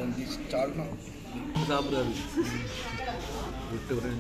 கொஞ்சம் சால்னா சாப்பிடாது விட்டு விட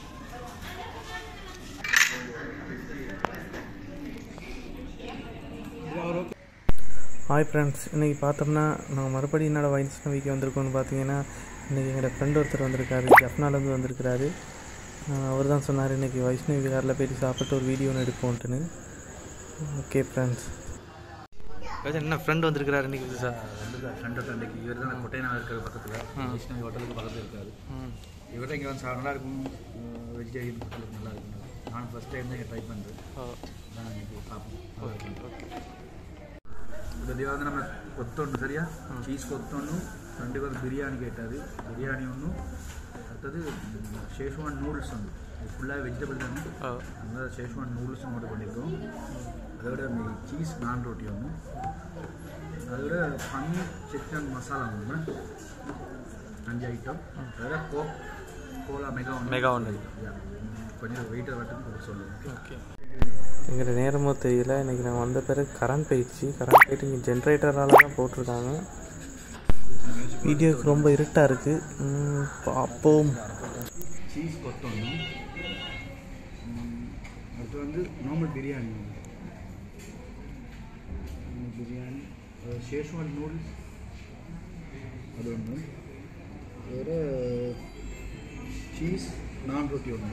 ஹாய் ஃப்ரெண்ட்ஸ் இன்றைக்கி பார்த்தோம்னா நாங்கள் மறுபடியும் என்னோட வைஷ்ணவ வீக்கு வந்திருக்கோம்னு பார்த்தீங்கன்னா இன்றைக்கி எங்களோட ஃப்ரெண்ட் ஒருத்தர் வந்திருக்காரு ஜப்னாலேருந்து வந்திருக்கிறாரு அவர் தான் சொன்னார் இன்றைக்கி வைஷ்ணவி விகாரில் போயிட்டு சாப்பிட்டு ஒரு வீடியோ ஒன்று எடுப்போன்ட்டுன்னு ஓகே ஃப்ரெண்ட்ஸ் என்ன ஃப்ரெண்ட் வந்திருக்கிறாரு இன்றைக்கி சார் ஃப்ரெண்டு ஃப்ரெண்டுக்கு இவர் தான் கொட்டையனா இருக்கிற பக்கத்தில் விஷ்ணு ஹோட்டலுக்கு பக்கத்தில் இருக்காரு இவர் இங்கே வந்து சா- நல்லா இருக்கும் வெஜிடேரியன் ஹோட்டலுக்கு நல்லா இருக்கும் நான் ஃபஸ்ட் டைம் தான் ட்ரை பண்ணுறேன் நான் இன்னைக்கு பார்ப்போம் இது வந்து நம்ம கொத்தொன்று சரியா சீஸ் கொத்தொன்று ரெண்டு பேர் பிரியாணி கேட்டார் பிரியாணி ஒன்று அடுத்தது ஷேஷ்வான் நூடுல்ஸ் வந்து இது ஃபுல்லாக வெஜிடபிள் தானே அதனால் ஷேஷ்வான் நூடுல்ஸ் ஆர்டர் பண்ணியிருக்கோம் அதோட சீஸ் நான் ரொட்டி ஒன்று அதோட பன்னீர் சிக்கன் மசாலா ஒன்று அஞ்சு ஐட்டம் அதோட கோ கோலா மெகா ஒன்று மெகா ஒன்று. Yeah. கொஞ்சம் வெயிட்டை மட்டும் கொஞ்சம் சொல்லுங்கள் ஓகே எங்களோட நேரமோ தெரியல இன்றைக்கி நாங்கள் வந்த பிறகு கரண்ட் போயிடுச்சு கரண்ட் போயிட்டு இங்கே ஜென்ரேட்டரால் தான் போட்டிருக்காங்க வீடியோக்கு ரொம்ப இருட்டாக இருக்குது பார்ப்போம் சீஸ் கொத்தொன்று அடுத்து வந்து நார்மல் பிரியாணி ஒன்று. normal பிரியாணி அஹ் ஷேஷ்வான் நூடுல்ஸ் அது ஒன்று வேறு சீஸ் நான் ரொட்டி ஒன்று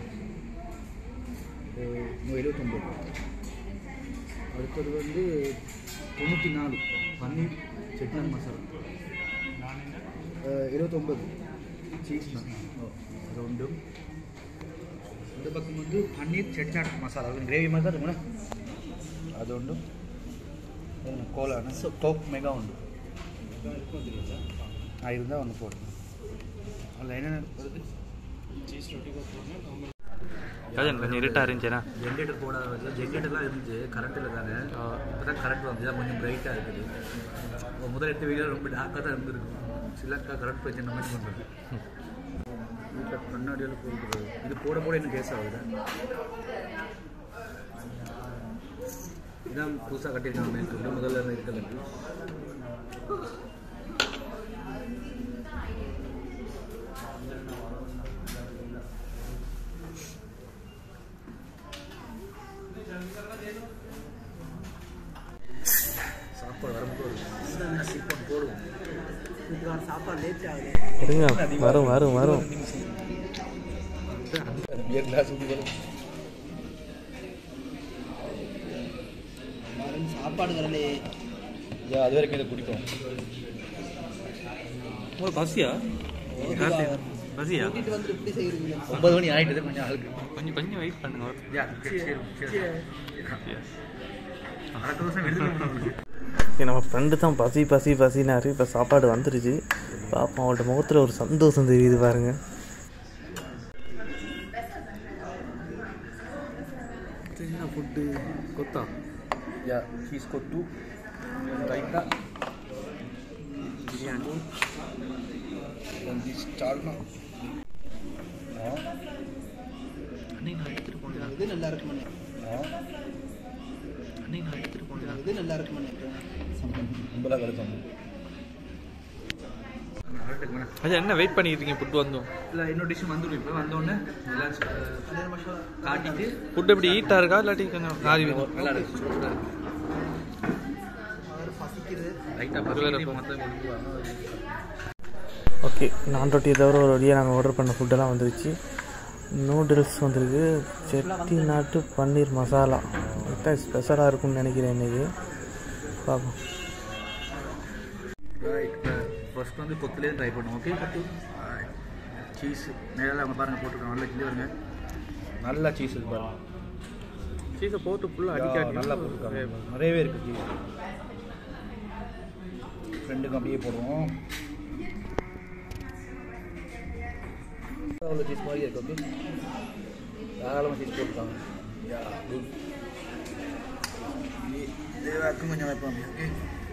நூ எழுபத்தொம்பது அடுத்தது வந்து தொண்ணூற்றி நாலு பன்னீர் சிக்கன் மசாலா அஹ் இருபத்தொம்பது சீஸ் அது உண்டு இந்த பக்கம் வந்து பன்னீர் செட்சாட் மசாலா அது கிரேவி மாதிரி தான் இருக்கும்ல அது உண்டு கோலான கோக் மெகா உண்டு ஆ இருந்தால் ஒன்று போடுங்க அதில் என்னென்ன வருது கொஞ்சம் இருட்டாக இருந்துச்சுண்ணா ஜென்ரேட்டர் போட ஜென்ரேட்டர்லாம் இருந்துச்சு கரண்ட்டில் தானே இப்போ தான் கரண்ட் வந்து தான் கொஞ்சம் பிரைட்டாக இருக்குது இப்போ முதல் எடுத்த வீடியோ ரொம்ப டார்க்காக தான் இருந்திருக்கும் சிலக்கா கரண்ட் பிரச்சனை மாதிரி பண்ணுறது வீட்டில் கண்ணாடியில் போடுறது இது போட போட என்ன கேஸ் ஆகுது இதான் புதுசாக கட்டியிருக்காங்க மேல் சொல்லி முதல்ல இருந்து இருக்கல சாப்பாடு வரும்போது சிப்பம் போடுவோம் இருங்க வரும் வரும் வரும் பியர் கிளாஸ் ஊற்றி வரும் சாப்பாடுகளே யா அது வரைக்கும் இதை குடிப்போம் உங்களுக்கு பசியா பசியா கூட்டிட்டு வந்து இப்படி செய்யறீங்க ஒன்பது மணி ஆகிட்டு கொஞ்சம் ஆளுக்கு கொஞ்சம் கொஞ்சம் வெயிட் பண்ணுங்க யா சரி சரி அடுத்த வருஷம் எடுத்துக்கணும் ஓகே நம்ம ஃப்ரெண்டு தான் பசி பசி பசினாரு இப்போ சாப்பாடு வந்துருச்சு பாப்போம் அவள்கிட்ட முகத்தில் ஒரு சந்தோஷம் தெரியுது பாருங்க என்ன ஃபுட்டு கொத்தா யா சீஸ் கொத்து ரைத்தா பிரியாணி கொஞ்சம் சால்னா இது நல்லா இருக்கும் இது நல்லா இருக்கும் கும்பலாக கிடக்கும் அது என்ன வெயிட் பண்ணிட்டு இருக்கீங்க ஃபுட் வந்தோம் இல்லை இன்னொரு டிஷ் வந்துடும் இப்போ வந்தோடனே எல்லாம் காட்டிட்டு ஃபுட் எப்படி ஈட்டாக இருக்கா இல்லாட்டி கொஞ்சம் காரி நல்லா இருக்கு சூப்பராக இருக்கு பசிக்குது லைட்டாக பரவாயில்ல மொத்தம் கொடுத்துருவாங்க ஓகே நான் ரொட்டியை தவிர ஒரு வழியாக நாங்கள் ஆர்டர் பண்ண ஃபுட்டெல்லாம் வந்துருச்சு நூடுல்ஸ் வந்திருக்கு செட்டி நாட்டு பன்னீர் மசாலா இதுதான் ஸ்பெஷலாக இருக்கும்னு நினைக்கிறேன் இன்றைக்கி பார்ப்போம் ஃபர்ஸ்ட் வந்து கொத்துலேயே ட்ரை பண்ணுவோம் ஓகே சீஸ் நேரில் அவங்க பாருங்கள் போட்டுருக்கோம் நல்லா கிளி வருங்க நல்லா சீஸ் இருக்கு பாருங்க சீஸை போட்டு ஃபுல்லாக யா, நல்லா போட்டுருக்காங்க நிறையவே இருக்கு சீஸ் ஃப்ரெண்டுக்கு அப்படியே போடுவோம் அவ்வளோ சீஸ் மாதிரி இருக்கு ஓகே தாராளமாக சீஸ் போட்டுருக்காங்க யா குட் தேவாக்கும் கொஞ்சம் வைப்போம் ஓகே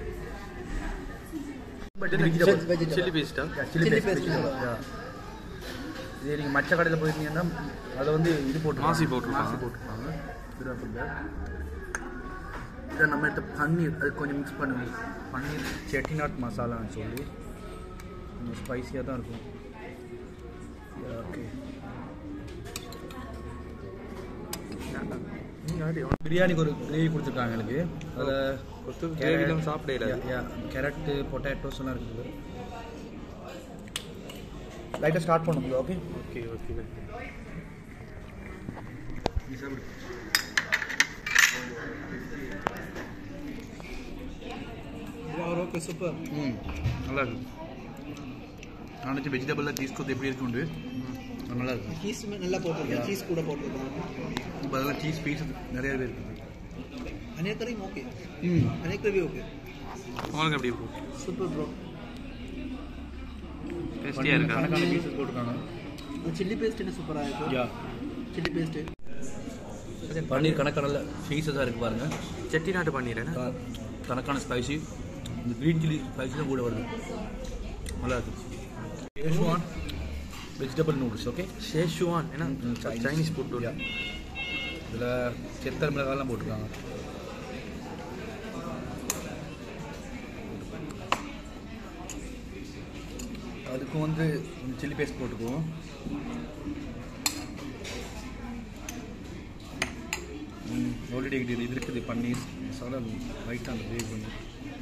சில்லி பேஸ்ட்டா சில்லி Chilli பேஸ்ட் paste. இதே நீங்கள் மச்ச கடையில் போயிருந்தீங்கன்னா அதில் வந்து இது போட்டு மாசி போட்டிருப்பாங்க. மாசி போட்டிருப்பாங்க திருவாரூரில் இதை நம்ம எடுத்த பன்னீர் அது கொஞ்சம் மிக்ஸ் பண்ணுவோம் பன்னீர் செட்டிநாட் மசாலான்னு சொல்லி ஸ்பைஸியாக தான் இருக்கும் ஓகே பிரியாணிக்கு ஒரு கிரேவி கொடுத்துருக்காங்க எனக்கு அதில் கிரேவிலாம் சாப்பிட கேரட்டு பொட்டேட்டோஸ் எல்லாம் இருக்குது லைட்டாக ஸ்டார்ட் பண்ணுங்க ஓகே ஓகே ஓகே நீ சாப்பிடு ஓகே சூப்பர் ம் நல்லா இருக்கு நான் நினச்சி வெஜிடபிளில் சீஸ் கொத்து எப்படி இருக்குண்டு நல்லா இருக்கு சீஸ் நல்லா போட்டிருக்கேன் சீஸ் கூட போட்டிருக்கேன் இப்போ அதெல்லாம் சீஸ் பீஸ் நிறையவே இருக்குது அநேகரையும் ஓகே ம் அநேகரவி ஓகே உங்களுக்கு எப்படி இருக்கும் சூப்பர் ப்ரோ டேஸ்டியாக இருக்கா கணக்கான பீசஸ் போட்டிருக்காங்க சில்லி பேஸ்ட் என்ன சூப்பராக இருக்கு யா சில்லி பேஸ்ட்டு பன்னீர் கணக்கான பீசஸாக இருக்குது பாருங்க செட்டி நாட்டு பண்ணிடுறேன் க- கணக்கான ஸ்பைசி இந்த க்ரீன் சில்லி ஸ்பைசிலாம் கூட வருது நல்லா இருக்கு schezwan vegetable noodles okay schezwan ஏன்னா ம், சைனீஸ் ஃபுட் இதில் செத்தர் மிளகாலாம் போட்டிருக்காங்க அதுக்கும் வந்து சில்லி பேஸ்ட் போட்டுக்குவோம் ஆல்ரெடி இது இது இருக்குது பன்னீர் மசாலா லைட்டாக அந்த கிரேவி பண்ணி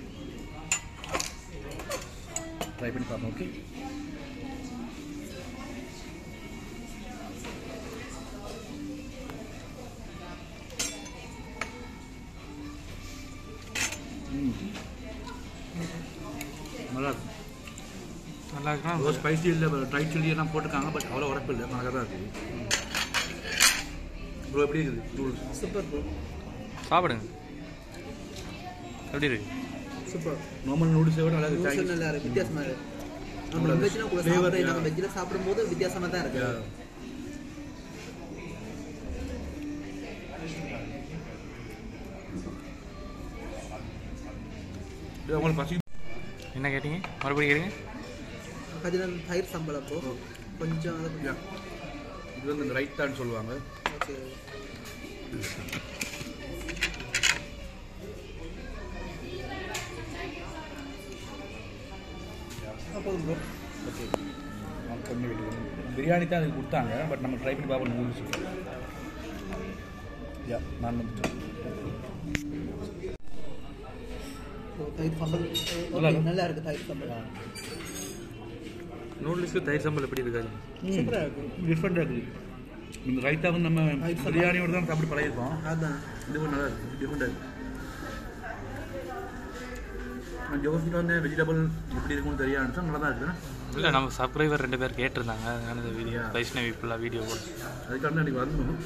ட்ரை பண்ணி பார்ப்போம் ஓகே நல்லா இருக்கும் நல்லா இருக்கா ரொம்ப ஸ்பைசி இல்லை ட்ரை சில்லி எல்லாம் போட்டிருக்காங்க பட் அவ்வளோ உரப்பு இல்லை நல்லா தான் இருக்குது ப்ரோ எப்படி இருக்குது நூடுல்ஸ் சூப்பர் ப்ரோ சாப்பிடுங்க எப்படி இருக்கு சூப்பர் நார்மல் நூடுல்ஸை விட நல்லா நூடுல்ஸ் இருக்கு நல்லா இருக்கு வித்தியாசமா இருக்கு நம்ம உங்களோட வெஜ்னா கூட flavor, சாப்பிட yeah. நம்ம வெஜ்ல சாப்பிடும்போது வித்தியாசமா தான் இருக்கு இது உங்களுக்கு பசி என்ன கேட்டீங்க மறுபடியும் கேளுங்க அது தயிர் சம்பளம் ப்ரோ கொஞ்சம் அது Yeah. இது வந்து இந்த ரைத்தான்னு சொல்லுவாங்க ஓகே போதும் ப்ரோ ஓகே கம்மி வெயிட் பிரியாணி தான் அதுக்கு கொடுத்தாங்க பட் நம்ம ட்ரை பண்ணி பார்ப்போம் நூடுல்ஸ் யா நான் வந்துட்டேன் தயிர் சம்பல் நல்லா Okay, இருக்கு. நல்லா இருக்கு தயிர் சம்பல் நூடுல்ஸ்க்கு தயிர் சம்பல் எப்படி இருக்காது சூப்பரா இருக்கு டிஃப்ரெண்ட்டாக இருக்குது இந்த ரைத்தா வந்து நம்ம ரைத்தா. பிரியாணியோட தான் சாப்பிட்டு பழகிருக்கோம் அதான் இது ஒரு நல்லா இருக்கு டிஃப்ரெண்டாக இருக்கு நான் ஜோசிட்டு வந்து வெஜிடபிள் எப்படி இருக்கும்னு தெரியாது நல்லா தான் இருக்குது இல்லை நம்ம சப்ஸ்கிரைபர் ரெண்டு பேர் கேட்டிருந்தாங்க அதனால இந்த வீடியோ வைஷ்ணவி ஃபுல்லாக வீடியோ போட அதுக்காக தான் எனக்கு வரணும்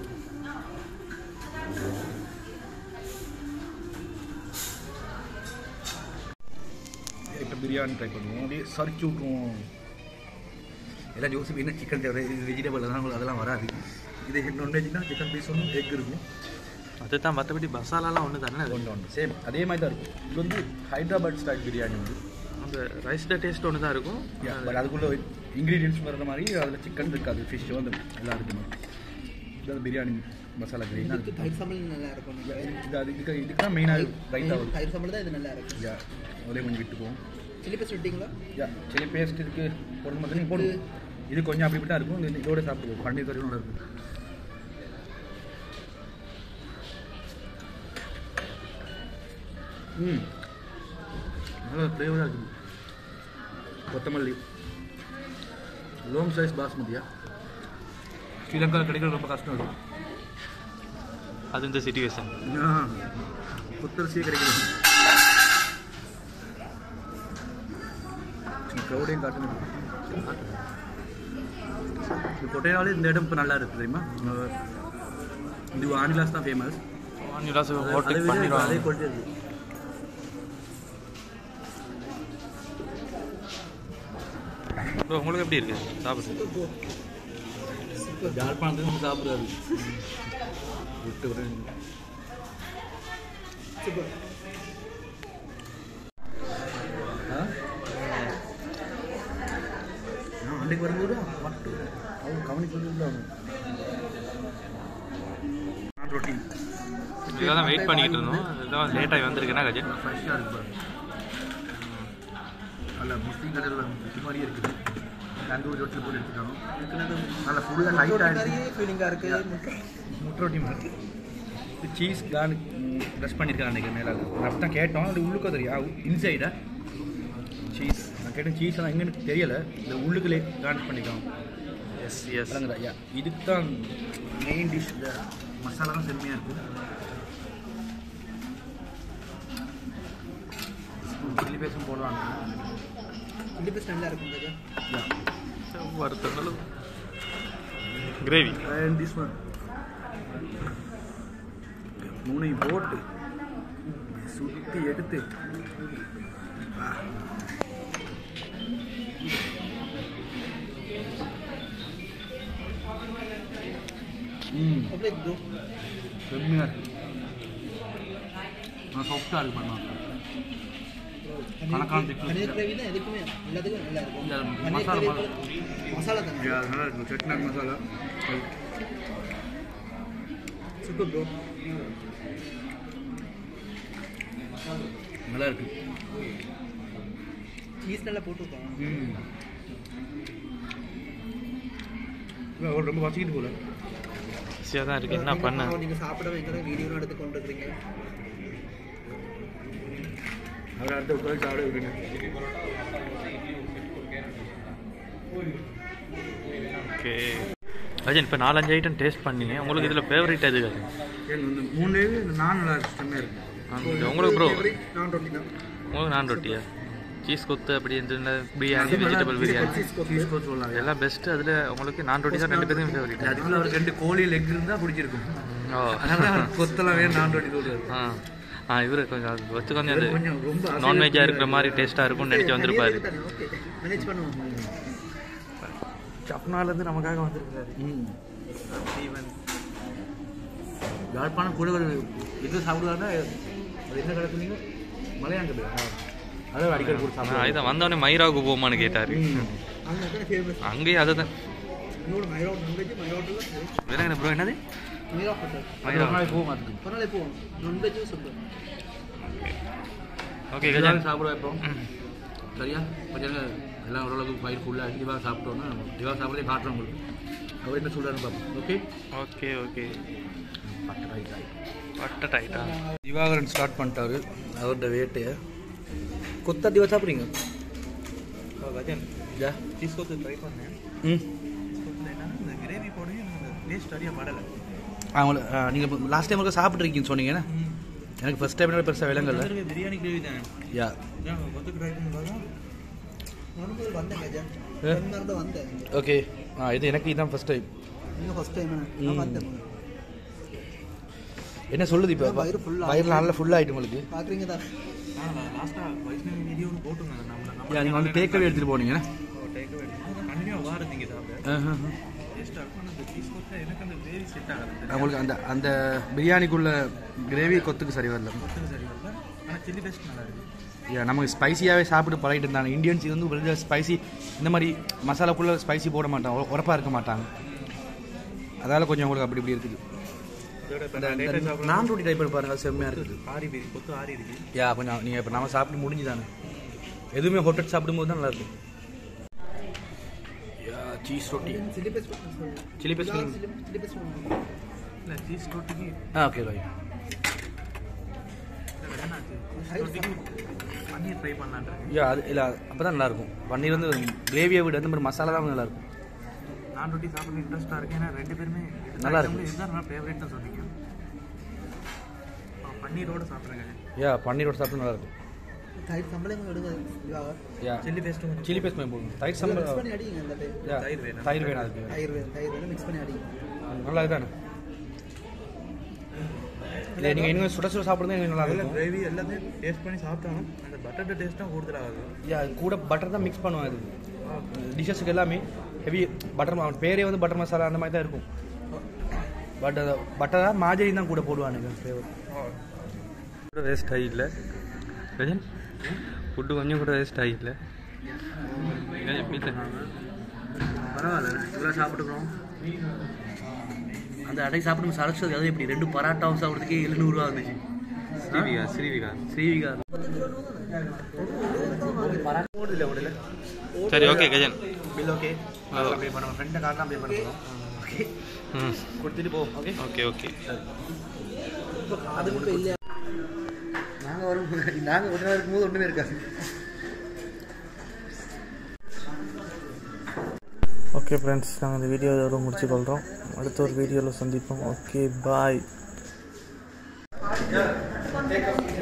இப்போ பிரியாணி ட்ரை பண்ணுவோம் அப்படியே சரிச்சு விட்ருவோம் எல்லாம் ஜோசி என்ன சிக்கன் தேவை இது வெஜிடபிள் அதெல்லாம் அதெல்லாம் வராது இது நான்வெஜ்னா சிக்கன் பீஸ் ஒன்று எக் இருக்கும் அதுதான் மற்றபடி மசாலாலாம் ஒன்று தானே அது ஒன்று ஒன்று சேம் அதே மாதிரி தான் இருக்கும் இது வந்து ஹைதராபாத் ஸ்டைல் பிரியாணி வந்து அந்த ரைஸில் டேஸ்ட் ஒன்று தான் இருக்கும் பட் அதுக்குள்ள இன்க்ரீடியன்ஸ் வர்ற மாதிரி அதில் சிக்கன் இருக்காது ஃபிஷ் வந்து எல்லாம் இருக்குமா இது வந்து பிரியாணி மசாலா கிரேவி இதுக்கு தயிர் சம்பல் நல்லா இருக்கும் இது அது இதுக்கு இதுக்கு தான் மெயினாக ரைத்தா வருது தயிர் சம்பல் தான் இது நல்லா இருக்கு யா ஒரே கொஞ்சம் விட்டுக்குவோம் சில்லி பேஸ்ட் விட்டீங்களா யா சில்லி பேஸ்ட் இருக்கு போடணும் மாதிரி போடு இது கொஞ்சம் அப்படி இப்படி தான் இருக்கும் இது இதோட சாப்பிடுவோம் பன்னீர் கறி நல்லா இருக்கும் ம் நல்லா ஃப்ளேவராக இருக்குது கொத்தமல்லி லோங் சைஸ் பாஸ்மதியா ஸ்ரீலங்காவில் கிடைக்கிறது ரொம்ப கஷ்டம் இருக்கும் அது இந்த சிச்சுவேஷன் புத்தரிசியே கிடைக்கிறது க்ரௌடையும் காட்டணும் இந்த கொட்டையாலே இந்த இடம் இப்போ நல்லா இருக்கு தெரியுமா அஹ் இது ஆனிலாஸ் தான் ஃபேமஸ் வானிலாஸ் அதை ஹோட்டல் விட அதே பண்ணிடுவாங்க குவாலிட்டி இருக்கு ப்ரோ உங்களுக்கு எப்படி இருக்கு சாப்பிடுங்க யாழ்ப்பாணத்துக்கு வந்து சாப்பிடாது விட்டு விட்டு சூப்பர் ஆ? நான் அன்றைக்கு வரும்போது மட்டும் அவங்க கவனிக்கிறது அவங்க நான் ரொட்டி இதாக தான் வெயிட் பண்ணிக்கிட்டு இருந்தோம் இதான் லேட்டாகி வந்திருக்கேன்னா கஜன் ஃப்ரெஷ்ஷாக இருக்கு பாருங்க நல்ல முஸ்லீம் கடையில் இது மாதிரியே இருக்குது தந்தூரி ரொட்டியில் போட்டு எடுத்துக்காங்க நல்ல ஃபுல்லாக லைட்டாக நிறைய ஃபீலிங்காக இருக்குது முட்டை ரொட்டி மாதிரி சீஸ் தான் ப்ரெஸ் பண்ணியிருக்காங்க அன்றைக்கி மேலே அப்படி தான் கேட்டோம் அது உள்ளுக்கு தெரியும் இன்சைடா சீஸ் நான் கேட்டேன் சீஸ் எல்லாம் எங்கன்னு தெரியலை இந்த உள்ளுக்குள்ளே கான்ட் பண்ணிக்கலாம் எஸ் எஸ் விளங்குதா ஐயா இதுக்கு தான் மெயின் டிஷ் இந்த மசாலா தான் செம்மையாக இருக்குது சில்லி பேஸும் போடுவாங்க சில்லி பேஸ்ட் நல்லா இருக்கும் கஜா வறுத்தங்களும் கிரேவி அண்ட் திஸ் ஒன் மூணையும் போட்டு சுற்றி எடுத்து ம் அப்படியே ப்ரோ செம்மையாக இருக்கு நான் சாஃப்டாக இருக்கு பண்ணலாம் கணக்கான திக்கு. பன்னீர் கிரேவி தான் எதுக்குமே எல்லாத்துக்கும் நல்லா இருக்கும் இந்த பன்னீர் மசாலா கிரேவி மசாலா. கூட மசாலா தானே நல்லா இருக்கும் செட்நாட் மசாலா சூப்பர் ப்ரோ நல்லா இருக்கு சீஸ் நல்லா போட்டுருக்காங்க ம் அவர் ரொம்ப வச்சுக்கிட்டு போல ஈஸியாக தான் இருக்குது என்ன பண்ண நீங்க சாப்பிட வைக்கிற வீடியோலாம் எடுத்து கொண்டு இருக்கிறீங்க அவர் அடுத்த உட்காந்து சாப்பிட விடுங்க ஓகே அஜன் இப்போ நாலஞ்சு ஐட்டம் டேஸ்ட் பண்ணீங்க உங்களுக்கு இதில் ஃபேவரட் எது எனக்கு வந்து மூணு இந்த நான் நல்லா இருக்கு செம்மையாக இருக்கு அந்த உங்களுக்கு ப்ரோ நான் ரொட்டி தான் உங்களுக்கு நான் ரொட்டியா சீஸ் கொத்து அப்படி இந்த biryani vegetable biryani cheese cheese கோட் சொல்லலாம் எல்லாம் பெஸ்ட்டு அதில் உங்களுக்கு நான் ரொட்டி தான் ரெண்டு பேருக்கும் ஃபேவரட் அதுக்குள்ள அவருக்கு ரெண்டு கோழி லெக் இருந்தால் பிடிச்சிருக்கும் ஓ அதனால அவருக்கு கொத்தெல்லாம் வேணும் நான் ரொட்டி சொல்லுவார் ஆ ஆ இவர் கொஞ்சம் அது வச்சு கொஞ்சம் அது கொஞ்சம் ரொம்ப நான்வெஜ்ஜாக இருக்கிற மாதிரி டேஸ்ட்டாக இருக்கும்னு நினச்சி வந்திருப்பாரு ஓகே மேனேஜ் பண்ணுவோம் சப்னாலேருந்து நமக்காக வந்திருக்காரு ம் யாழ்ப்பாணம் கூட ஒரு இது சாப்பிடுவாருன்னா அது என்ன கடை சொன்னீங்க மலையாங்க அதான் அடிக்கடி கூட சாப்பிடுவாங்க இதை வந்தோடனே மயிராவுக்கு போமான்னு கேட்டார் அங்கே தான் ஃபேமஸ் அங்கேயும் அதை தான் இன்னொரு மைரோட் நான்வெஜ் மைரோட்டில் வேற என்ன ப்ரோ என்னது மைரா ஹோட்டல் மயிரா போக மாட்டேங்குது ஒரு நாள் போவோம் நான்வெஜ்ஜும் சொல்லுவோம் ஓகே கஜான் எல்லாரும் சாப்பிடுவா இப்போ சரியா கொஞ்சம் எல்லாம் ஓரளவுக்கு பயிர் ஃபுல்லாக திவா சாப்பிட்டோன்னா திவா சாப்பிட்றதே காட்டுறோம் உங்களுக்கு அவர் என்ன சொல்கிறாருன்னு பார்ப்போம் ஓகே ஓகே ஓகே பட்டு ரைட் ஆகி பட்ட டைட்டா திவாகரன் ஸ்டார்ட் பண்ணிட்டாரு அவரோட வேட்டையை கொத்தா திவா சாப்பிட்றீங்க கஜன் ஜா சீஸ் கொத்து ட்ரை பண்ணேன் ம் இந்த கிரேவி போடவே எனக்கு டேஸ்ட் அறிய படலை அவங்கள நீங்கள் லாஸ்ட் டைம் ஒருக்கா சாப்பிட்ருக்கீங்கன்னு சொன்னீங்கன்னா எனக்கு ஃபர்ஸ்ட் டைம் பெருசாக விலங்கல்ல பிரியாணி கிரேவி தானே யா கொத்து ட்ரை பண்ணி பார்த்தா நானும் போய் வந்தேன் கஜா ஏ? ரெண்டு நாள் தான் வந்தேன் ஓகே ஆ இது எனக்கு இதுதான் ஃபர்ஸ்ட் டைம் நீங்கள் ஃபஸ்ட் டைம் நான் வந்தேன் என்ன சொல்லுது இப்போ வயிறு full ஆ- வயிறு நல்லா ஃபுல் ஆகிட்டு உங்களுக்கு பார்க்குறீங்க தான் லாஸ்ட்டாக வைஷ்ணவி வீடியோ ஒன்று போட்டுருந்தாங்க நம்மள யா நீங்கள் வந்து டேக்கவே எடுத்துகிட்டு போனீங்க டேக் கண்டினியூவாக வாரது இங்கே சாப்பிட டேஸ்ட்டாக இருக்கும் ஆனால் அந்த சீஸ் கொத்து எனக்கு அந்த கிரேவி செட் ஆகாது உங்களுக்கு அந்த அந்த பிரியாணிக்குள்ள கிரேவி கொத்துக்கு சரி வரல கொத்துக்கு சரி வரல ஆனால் சில்லி பேஸ்ட் நல்லா இருக்கு யா நமக்கு ஸ்பைசியாகவே சாப்பிட்டு பழகிட்டு இருந்தாங்க இந்தியன்ஸ் இது வந்து வெளியில் ஸ்பைசி இந்த மாதிரி மசாலாக்குள்ளே ஸ்பைசி போட மாட்டாங்க உரப்பாக இருக்க மாட்டாங்க அதால் கொஞ்சம் உங்களுக்கு அப்படி இப்படி இருக்குது இதோட இப்போ அந்த- நான் அந்த லேட்டாக சாப்பிட நான் ரொட்டி டைப் பாருங்க அது செம்மையாக இருக்குது ஆரி பேரி கொத்து ஆரி இருக்கு யா கொஞ்சம் நீங்கள் இப்போ நம்ம சாப்பிட்டு முடிஞ்சு தானே எதுவுமே ஹோட்டல் சாப்பிடும்போது தான் நல்லாயிருக்கும் யா சீஸ் ரொட்டி chilli paste chilli paste chilli paste பண்ணுவோம் இல்லை சீஸ் ரொட்டிக்கு ஆ ஓகே ரைட் ரொட்டிக்கு பன்னீர் ட்ரை பண்ணலான்றேன் யா அது இல்லை அப்போ தான் நல்லாயிருக்கும் பன்னீர் வந்து கிரேவியை விட இந்த மாதிரி மசாலா தான் நல்லாயிருக்கும் நான் ரொட்டி சாப்பிட இன்ட்ரெஸ்ட்டாக இருக்கேன் ஏன்னா ரெண்டு பேருமே நல்லா இருக்கு. இதுதான் நான் ஃபேவரட்னு சொன்னீங்க ஆ, பன்னீரோட சாப்பிட்றேங்க யா பன்னீரோட சாப்பிட்டு நல்லாயிருக்கும் தயிர் சம்பளம் எடுங்க இதுவாக யா சில்லி பேஸ்ட்டும் கொஞ்சம் சில்லி பேஸ்ட் போடுங்க தயிர் மிக்ஸ் சம்பளம் பண்ணி அடிங்க அந்த டைம் யா தயிர் வேணும். தயிர் வேணும் அதுக்கு தயிர் வேணும் தயிர் வேணும் மிக்ஸ் பண்ணி அடிங்க நல்லா இதானே இல்லை நீங்கள் இன்னும் சுட சுட சாப்பிட்றது எனக்கு நல்லா இருக்கும் கிரேவி எல்லாத்தையும் டேஸ்ட் பண்ணி சாப்பிட்டாலும் அந்த பட்டர் டேஸ்ட்டும் கூடுதலாகுது யா கூட பட்டர் தான் மிக்ஸ் பண்ணுவாங்க இது டிஷ்ஷஸுக்கு எல்லாமே ஹெவி பட்டர் அவன் பேரே வந்து பட்டர் மசாலா அந்த மாதிரி தான் இருக்கும் பட் பட்டர் தான் மாஜரி தான் கூட போடுவானுங்க ஃப்ளேவர் கூட வேஸ்ட் ஆகிடல கஜன் ஃபுட்டு கொஞ்சம் கூட வேஸ்ட் ஆகிடல பரவாயில்ல இவ்வளோ சாப்பிட்டுக்கிறோம் அந்த அடை சாப்பிட்டு சரஸ்வதி அது எப்படி ரெண்டு பராட்டாவும் சாப்பிட்றதுக்கே எழுநூறுவா இருந்துச்சு ஸ்ரீவிகா ஸ்ரீவிகா ஸ்ரீவிகா பராட்டா இல்லை உடல சரி okay Gajan bill okay pay பண்ண ஃப்ரெண்டை கார்டெலாம் பே பண்ண போகிறோம் ஓகே ம் கொடுத்துட்டு போவோம் ஓகே ஓகே ஓகே அதுக்கு இப்போ இல்லையா நாங்கள் வரும் நாங்கள் ஒரு நாள் இருக்கும்போது ஒன்றுமே இருக்காது ஓகே ஃப்ரெண்ட்ஸ் நாங்கள் இந்த வீடியோ இதோட முடிச்சுக்கொள்கிறோம் அடுத்த ஒரு வீடியோவில் சந்திப்போம் ஓகே பாய்